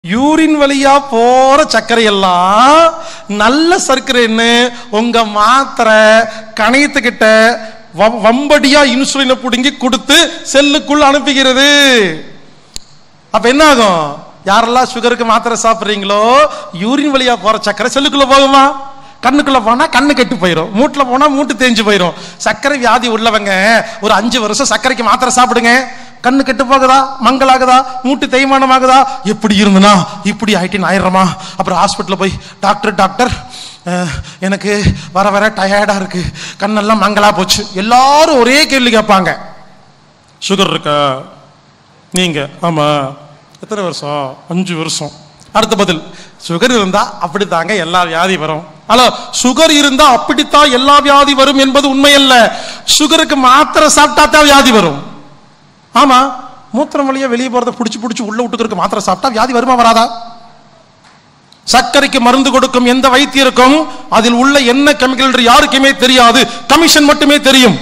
Urine வழியா போற சர்க்கரை எல்லாம் நல்ல சர்க்கரைன்னு உங்க மாத்திரை கணையத்துக்கிட்ட வ- வம்படியா இன்சுலினை புடுங்கி கொடுத்து செல்லுக்குள்ள அனுப்புகிறது அப்ப என்ன ஆகும் யாரெல்லாம் சுகருக்கு மாத்திரை சாப்பிடுறீங்களோ யூரின் வழியா போற சர்க்கரை செல்லுக்குள்ள போகுமா கண்ணுக்குள்ள போனா கண்ணு கெட்டு போயிடும் மூட்டுல போனா மூட்டு தேஞ்சு போயிடும் சர்க்கரை வியாதி உள்ளவங்க ஒரு அஞ்சு வருஷம் சர்க்கரைக்கு மாத்திரை சாப்பிடுங்க கண்ணு கெட்டு போகுதா மங்கலாகுதா மூட்டு தேய்மானம் ஆகுதா எப்படி இருந்தனா இப்படி ஆயிட்டு ஆயிடுறமா அப்புறம் ஹாஸ்பிட்டல்ல போய் டாக்டர் டாக்டர் அஹ், எனக்கு வர வர டயர்டா இருக்கு கண்ணெல்லாம் மங்களா போச்சு எல்லாரும் ஒரே கேள்வி கேட்பாங்க சுகர் இருக்கா நீங்க ஆமா எத்தனை வருஷம் அஞ்சு வருஷம் அடுத்த பதில் சுகர் இருந்தா அப்படித்தாங்க எல்லா வியாதி வரும் ஹலோ சுகர் இருந்தா அப்படித்தான் எல்லா வியாதி வரும் என்பது உண்மை அல்ல சுகருக்கு மாத்திரை சாப்பிட்டா தான் வியாதி வரும் ஆமா மூத்திரம் வழியா வெளியே போறத புடிச்சு புடிச்சு உள்ள விட்டுக்கிறதுக்கு மாத்திரை சாப்பிட்டா வியாதி வருமா வராதா சர்க்கரைக்கு மருந்து கொடுக்கும் எந்த வைத்தியருக்கும் அதில் உள்ள என்ன கெமிக்கல் என்று யாருக்குமே தெரியாது கமிஷன் மட்டுமே தெரியும்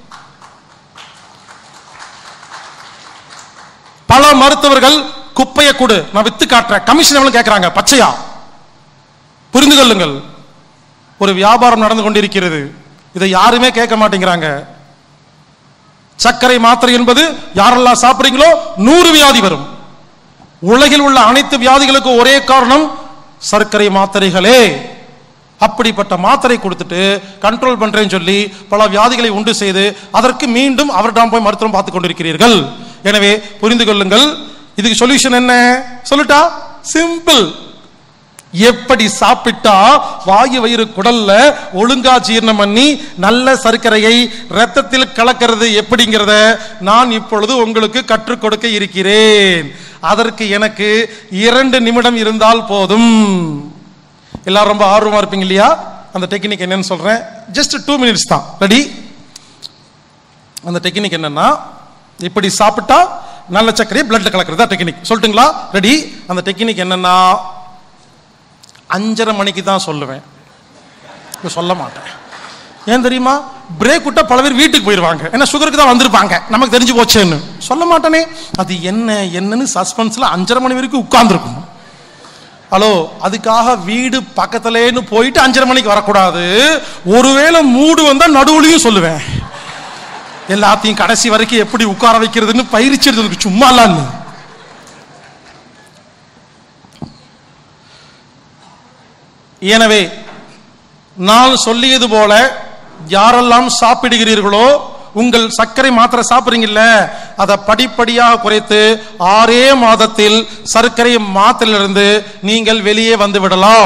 பல மருத்துவர்கள் குப்பையை கொடு நான் வித்து காட்டுறேன் கமிஷன் எவ்வளவு கேட்கறாங்க பச்சையா புரிந்து கொள்ளுங்கள் ஒரு வியாபாரம் நடந்து கொண்டிருக்கிறது இதை யாருமே கேட்க மாட்டேங்கிறாங்க சர்க்கரை மாத்திரை என்பது யாரெல்லாம் சாப்பிடுறீங்களோ நூறு வியாதி வரும் உலகில் உள்ள அனைத்து வியாதிகளுக்கும் ஒரே காரணம் சர்க்கரை மாத்திரைகளே அப்படிப்பட்ட மாத்திரை கொடுத்துட்டு கண்ட்ரோல் பண்றேன்னு சொல்லி பல வியாதிகளை உண்டு செய்து அதற்கு மீண்டும் அவரிடம் போய் மருத்துவம் பார்த்து கொண்டிருக்கிறீர்கள் எனவே புரிந்து கொள்ளுங்கள் இதுக்கு சொல்யூஷன் என்ன சொல்லட்டா சிம்பிள் எப்படி சாப்பிட்டா வாயு வயிறு குடல்ல ஒழுங்கா ஜீரணம் பண்ணி நல்ல சர்க்கரையை ரத்தத்தில் கலக்கிறது எப்படிங்கிறத நான் இப்பொழுது உங்களுக்கு கற்றுக் கொடுக்க இருக்கிறேன் அதற்கு எனக்கு இரண்டு நிமிடம் இருந்தால் போதும் எல்லாரும் ரொம்ப ஆர்வமா இருப்பீங்க இல்லையா அந்த டெக்னிக் என்னன்னு சொல்றேன் ஜஸ்ட் டூ மினிட்ஸ் தான் ரெடி அந்த டெக்னிக் என்னன்னா இப்படி சாப்பிட்டா நல்ல சர்க்கரையை பிளட்ல கலக்கிறது டெக்னிக் சொல்லட்டுங்களா ரெடி அந்த டெக்னிக் என்னன்னா அஞ்சரை மணிக்கு தான் சொல்லுவேன் இப்ப சொல்ல மாட்டேன் ஏன் தெரியுமா பிரேக் விட்டா பல பேர் வீட்டுக்கு போயிடுவாங்க ஏன்னா சுகருக்கு தான் வந்திருப்பாங்க நமக்கு தெரிஞ்சு போச்சேன்னு சொல்ல மாட்டேனே அது என்ன என்னன்னு சஸ்பென்ஸ்ல அஞ்சரை மணி வரைக்கும் உட்கார்ந்துருக்கும் ஹலோ அதுக்காக வீடு பக்கத்துலேன்னு போயிட்டு அஞ்சரை மணிக்கு வரக்கூடாது ஒருவேளை மூடு வந்தா நடுவுலையும் சொல்லுவேன் எல்லாத்தையும் கடைசி வரைக்கும் எப்படி உட்கார வைக்கிறதுன்னு பயிற்சி எடுத்ததுக்கு சும்மா இல்லான்னு எனவே நான் சொல்லியது போல யாரெல்லாம் சாப்பிடுகிறீர்களோ உங்கள் சர்க்கரை மாத்திரை சாப்பிடுறீங்கல்ல அதை படிப்படியாக குறைத்து ஆறே மாதத்தில் சர்க்கரை மாத்திரையிலிருந்து நீங்கள் வெளியே வந்து விடலாம்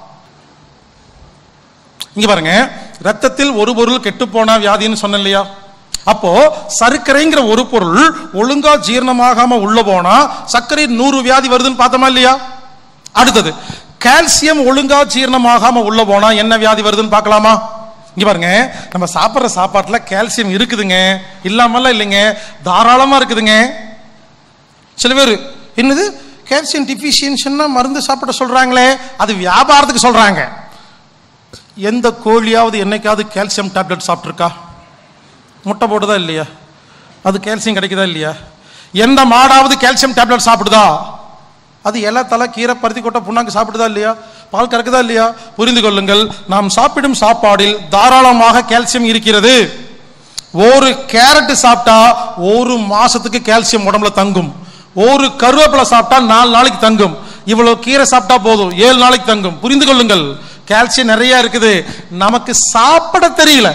இங்க பாருங்க ரத்தத்தில் ஒரு பொருள் கெட்டு போனா வியாதின்னு சொன்னேன் இல்லையா அப்போ சர்க்கரைங்கிற ஒரு பொருள் ஒழுங்கா ஜீரணமாகாம உள்ள போனா சர்க்கரை நூறு வியாதி வருதுன்னு பார்த்தோமா இல்லையா அடுத்தது கால்சியம் ஒழுங்கா ஜீரணமாகாம உள்ள போனா என்ன வியாதி வருதுன்னு பார்க்கலாமா இங்க பாருங்க நம்ம சாப்பிடுற சாப்பாட்டுல கால்சியம் இருக்குதுங்க இல்லாமலாம் இல்லைங்க தாராளமா இருக்குதுங்க சில பேர் என்னது கால்சியம் டிஃபிஷியன்ஸ்னா மருந்து சாப்பிட சொல்றாங்களே அது வியாபாரத்துக்கு சொல்றாங்க எந்த கோழியாவது என்னைக்காவது கால்சியம் டேப்லெட் சாப்பிட்ருக்கா முட்டை போடுதா இல்லையா அது கால்சியம் கிடைக்குதா இல்லையா எந்த மாடாவது கால்சியம் டேப்லெட் சாப்பிடுதா அது இலை தலை கீரை பருத்தி கொட்டை புண்ணாக்கு சாப்பிடுதா இல்லையா பால் கறக்குதா இல்லையா புரிந்து கொள்ளுங்கள் நாம் சாப்பிடும் சாப்பாடில் தாராளமாக கால்சியம் இருக்கிறது ஒரு கேரட் சாப்பிட்டா ஒரு மாசத்துக்கு கால்சியம் உடம்புல தங்கும் ஒரு கருவேப்பிலை சாப்பிட்டா நாலு நாளைக்கு தங்கும் இவ்வளவு கீரை சாப்பிட்டா போதும் ஏழு நாளைக்கு தங்கும் புரிந்து கொள்ளுங்கள் கால்சியம் நிறைய இருக்குது நமக்கு சாப்பிட தெரியல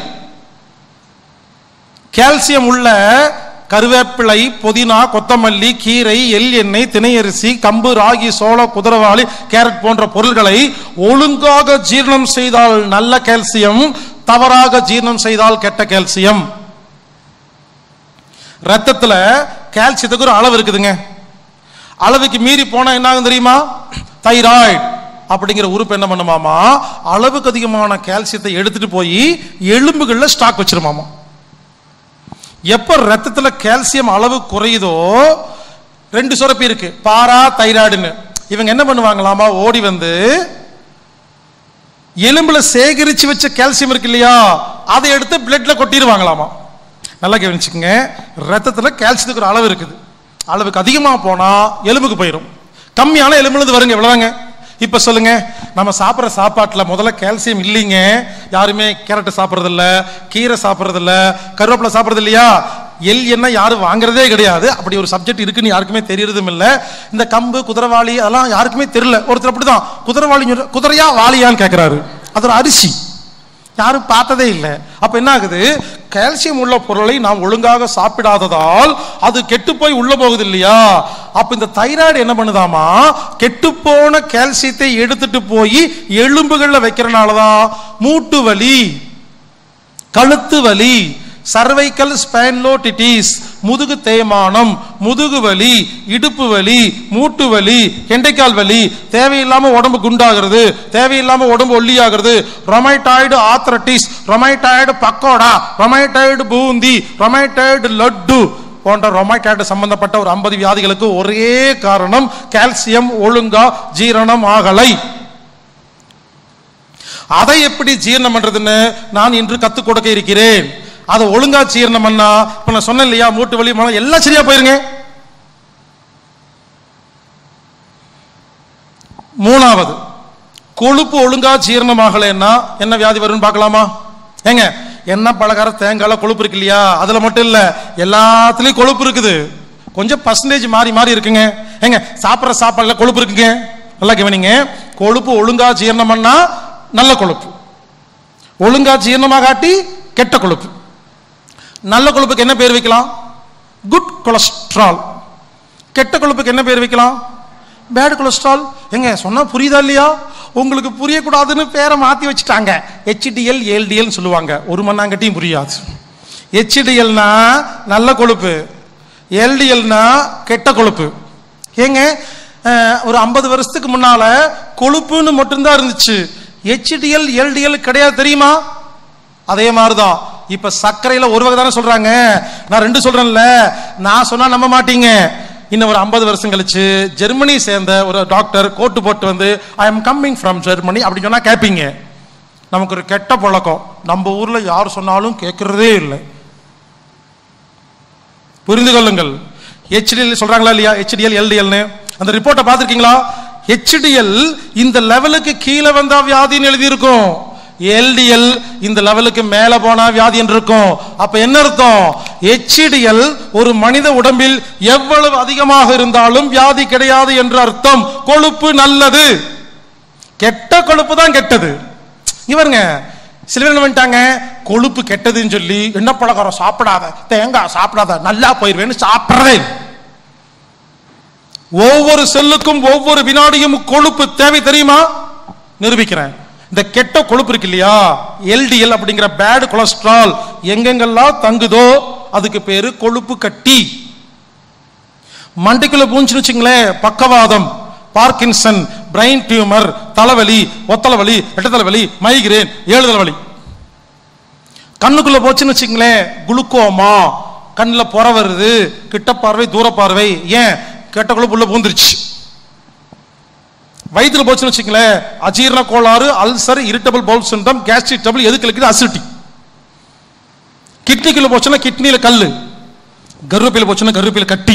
கால்சியம் உள்ள கருவேப்பிலை புதினா கொத்தமல்லி கீரை எள் எண்ணெய் திணையரிசி கம்பு ராகி சோளம் குதிரவாளி கேரட் போன்ற பொருள்களை ஒழுங்காக ஜீரணம் செய்தால் நல்ல கால்சியம் தவறாக ஜீரணம் செய்தால் கெட்ட கால்சியம் ரத்தத்துல கால்சியத்துக்கு ஒரு அளவு இருக்குதுங்க அளவுக்கு மீறி போனா என்ன ஆகும் தெரியுமா தைராய்டு அப்படிங்கிற உறுப்பு என்ன பண்ணுமாமா அளவுக்கு அதிகமான கால்சியத்தை எடுத்துட்டு போய் எலும்புகள்ல ஸ்டாக் வச்சிருமாமா எப்ப ரத்தத்துல கால்சியம் அளவு குறையுதோ ரெண்டு சுரப்பி இருக்கு பாரா தைராய்டுன்னு இவங்க என்ன பண்ணுவாங்களாமா ஓடி வந்து எலும்புல சேகரிச்சு வச்ச கால்சியம் இருக்கு இல்லையா அதை எடுத்து பிளட்ல கொட்டிடுவாங்களாமா நல்லா கவனிச்சுக்கங்க ரத்தத்துல கால்சியத்துக்கு ஒரு அளவு இருக்குது அளவுக்கு அதிகமா போனா எலும்புக்கு போயிடும் கம்மியான எலும்புலது வருங்க இவ்வளவுதாங்க இப்ப சொல்லுங்க நம்ம சாப்பிட்ற சாப்பாட்டுல முதல்ல கால்சியம் இல்லைங்க யாருமே கேரட் சாப்பிட்றது இல்ல கீரை சாப்பிட்றது இல்ல கருவேப்பிலை சாப்பிட்றது இல்லையா எல் என்ன யாரும் வாங்குறதே கிடையாது அப்படி ஒரு சப்ஜெக்ட் இருக்குன்னு யாருக்குமே தெரியறதும் இல்ல இந்த கம்பு குதிரவாளி அதெல்லாம் யாருக்குமே தெரியல ஒருத்தர் அப்படிதான் குதிரவாளி சொல்ற- குதிரையா வாளியான்னு கேட்கிறாரு அது ஒரு அரிசி யாரும் பார்த்ததே இல்லை அப்ப என்ன ஆகுது கால்சியம் உள்ள பொருளை நாம் ஒழுங்காக சாப்பிடாததால் அது கெட்டு போய் உள்ள போகுது இல்லையா அப்ப இந்த தைராய்டு என்ன பண்ணுதாமா கெட்டு போன கால்சியத்தை எடுத்துட்டு போய் எலும்புகள்ல வைக்கிறனாலதான் மூட்டு வலி கழுத்து வலி சர்வைக்கல் ஸ்பைன்லோடிட்டிஸ் முதுகு தேய்மானம் முதுகு வலி இடுப்பு வலி மூட்டு வலி கெண்டைக்கால் வலி தேவையில்லாம உடம்பு குண்டாகிறது தேவையில்லாம உடம்பு ஒல்லியாகிறது ரொமைட்டாய்டு ஆத்ரட்டிஸ் ரொமைட்டாய்டு பக்கோடா ரொமைட்டாய்டு பூந்தி ரொமைட்டாய்டு லட்டு போன்ற ரொமைட்டாய்டு சம்பந்தப்பட்ட ஒரு ஐம்பது வியாதிகளுக்கு ஒரே காரணம் கால்சியம் ஒழுங்கா ஜீரணம் ஆகலை அதை எப்படி ஜீரணம் பண்றதுன்னு நான் இன்று கத்துக் கொடுக்க இருக்கிறேன் அதை ஒழுங்கா ஜீரணம் பண்ணா இப்ப நான் சொன்னேன் இல்லையா மூட்டு வலி மலம் எல்லாம் சரியா போயிருங்க மூணாவது கொழுப்பு ஒழுங்கா ஜீரணமாகலைன்னா என்ன வியாதி வரும்னு பார்க்கலாமா ஏங்க என்ன பலகார தேங்காய்ல கொழுப்பு இருக்கு இல்லையா அதுல மட்டும் இல்ல எல்லாத்துலயும் கொழுப்பு இருக்குது கொஞ்சம் பர்சன்டேஜ் மாறி மாறி இருக்குங்க ஏங்க சாப்பிட்ற சாப்பாடுல கொழுப்பு இருக்குங்க நல்லா கவனிங்க கொழுப்பு ஒழுங்கா ஜீரணம் பண்ணா நல்ல கொழுப்பு ஒழுங்கா ஜீரணமாகாட்டி கெட்ட கொழுப்பு நல்ல கொழுப்புக்கு என்ன பேர் வைக்கலாம் குட் கொலஸ்ட்ரால் கெட்ட கொழுப்புக்கு என்ன பேர் வைக்கலாம் பேட் கொலஸ்ட்ரால் எங்க சொன்னா புரியுதா இல்லையா உங்களுக்கு புரியக்கூடாதுன்னு பேரை மாத்தி வச்சுட்டாங்க ஹெச்டிஎல் ஏல்டிஎல் சொல்லுவாங்க ஒரு மண்ணாங்கட்டியும் புரியாது ஹெச்டிஎல்னா நல்ல கொழுப்பு எல்டிஎல்னா கெட்ட கொழுப்பு ஏங்க அஹ், ஒரு ஐம்பது வருஷத்துக்கு முன்னால கொழுப்புன்னு மட்டும்தான் இருந்துச்சு ஹெச்டிஎல் எல்டிஎல் கிடையாது தெரியுமா அதே மாதிரிதான் இப்ப சர்க்கரையில ஒரு வகை தானே சொல்றாங்க நான் ரெண்டு சொல்றேன்ல நான் சொன்னா நம்ப மாட்டீங்க இன்னும் ஒரு ஐம்பது வருஷம் கழிச்சு ஜெர்மனி சேர்ந்த ஒரு டாக்டர் கோட்டு போட்டு வந்து I am coming from Germany அப்படின்னு சொன்னா கேட்பீங்க நமக்கு ஒரு கெட்ட பழக்கம் நம்ம ஊர்ல யார் சொன்னாலும் கேட்கறதே இல்லை புரிந்து கொள்ளுங்கள் ஹெச்டிஎல் சொல்றாங்களா இல்லையா ஹெச்டிஎல் எல்டிஎல்னு அந்த ரிப்போர்ட்டை பார்த்துருக்கீங்களா ஹெச்டிஎல் இந்த லெவலுக்கு கீழே வந்தா வியாதின்னு எழுதி இருக்கும் எல்டிஎல் இந்த லெவலுக்கு மேல போனா வியாதி என்று இருக்கும் அப்ப என்ன அர்த்தம் ஹெச்டிஎல் ஒரு மனித உடம்பில் எவ்வளவு அதிகமாக இருந்தாலும் வியாதி கிடையாது என்று அர்த்தம் கொழுப்பு நல்லது கெட்ட கொழுப்பு தான் கெட்டது இவருங்க சில பேர் என்ன பண்ணிட்டாங்க கொழுப்பு கெட்டதுன்னு சொல்லி என்ன பலகாரம் சாப்பிடாத தேங்காய் சாப்பிடாத நல்லா போயிருவேன்னு சாப்பிட்றதே இல்லை. ஒவ்வொரு செல்லுக்கும் ஒவ்வொரு வினாடியும் கொழுப்பு தேவை தெரியுமா நிரூபிக்கிறேன் இந்த கெட்ட கொழுப்பு இருக்கு இல்லையா எல்டிஎல் அப்படிங்கிற பேட் கொலஸ்ட்ரால் எங்கெங்கெல்லாம் தங்குதோ அதுக்கு பேரு கொழுப்பு கட்டி மண்டைக்குள்ள பூஞ்சுன்னு வச்சுங்களேன் பக்கவாதம் பார்க்கின்சன் பிரைன் டியூமர் தலைவலி ஒத்தலைவலி எட்டத்தலைவலி மைக்ரேன் ஏழு தலைவலி கண்ணுக்குள்ள போச்சுன்னு வச்சுங்களேன் குளுக்கோமா கண்ணில் புற வருது கிட்ட பார்வை தூர பார்வை ஏன் கெட்ட கொழுப்பு உள்ள பூந்துருச்சு வயிற்றுல போச்சுன்னு வச்சுங்களேன் அஜீரண கோளாறு ulcer irritable bowel syndrome gastric trouble எதுக்கு இருக்குது அசிடிட்டி கிட்னிக்குள்ள போச்சுன்னா கிட்னியில கல்லு கர்ப்பையில் போச்சுன்னா கர்ப்பையில் கட்டி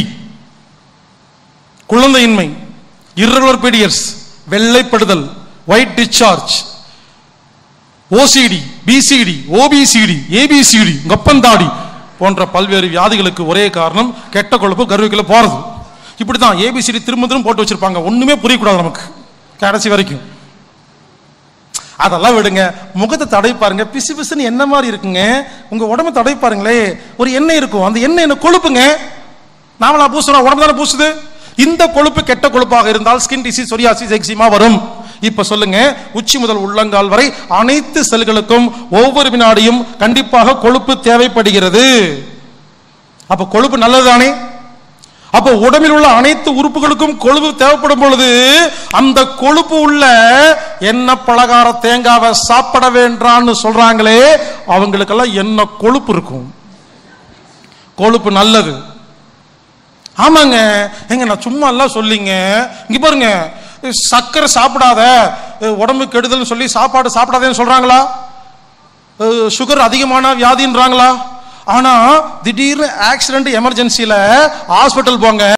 குழந்தையின்மை irregular periods வெள்ளைப்படுதல் white discharge OCD PCD OPCD ABCD கப்பந்தாடி போன்ற பல்வேறு வியாதிகளுக்கு ஒரே காரணம் கெட்ட கொழுப்பு கருவிக்குள்ள போறது இப்படிதான் ஏபிசிடி திரும்ப திரும்ப போட்டு வச்சிருப்பாங்க ஒண்ணுமே புரியக்கூடாது நமக்கு கடைசி வரைக்கும் அதெல்லாம் விடுங்க முகத்தை தடை பாருங்க பிசு பிசுன்னு என்ன மாதிரி இருக்குங்க உங்க உடம்பு தடை பாருங்களே ஒரு எண்ணெய் இருக்கும் அந்த எண்ணெய் என்ன கொழுப்புங்க நாமளா பூசுறோம் உடம்பு தானே பூசுது இந்த கொழுப்பு கெட்ட கொழுப்பாக இருந்தால் ஸ்கின் டிசீஸ் சொரியாசிஸ் எக்ஸிமா வரும் இப்ப சொல்லுங்க உச்சி முதல் உள்ளங்கால் வரை அனைத்து செல்களுக்கும் ஒவ்வொரு வினாடியும் கண்டிப்பாக கொழுப்பு தேவைப்படுகிறது அப்ப கொழுப்பு நல்லதுதானே அப்போ உடம்பில் உள்ள அனைத்து உறுப்புகளுக்கும் கொழுப்பு தேவைப்படும் பொழுது அந்த கொழுப்பு உள்ள என்ன பலகார தேங்காவை சாப்பிட வேண்டான்னு சொல்றாங்களே அவங்களுக்கெல்லாம் என்ன கொழுப்பு இருக்கும் கொழுப்பு நல்லது ஆமாங்க எங்க நான் சும்மா எல்லாம் சொல்லிங்க இங்க பாருங்க சர்க்கரை சாப்பிடாத அஹ் உடம்பு கெடுதல்னு சொல்லி சாப்பாடு சாப்பிடாதேன்னு சொல்றாங்களா அஹ் சுகர் அதிகமான வியாதின்றாங்களா ஆனா திடீர்னு ஆக்சிடென்ட் எமர்ஜென்சில ஹாஸ்பிட்டல் போங்க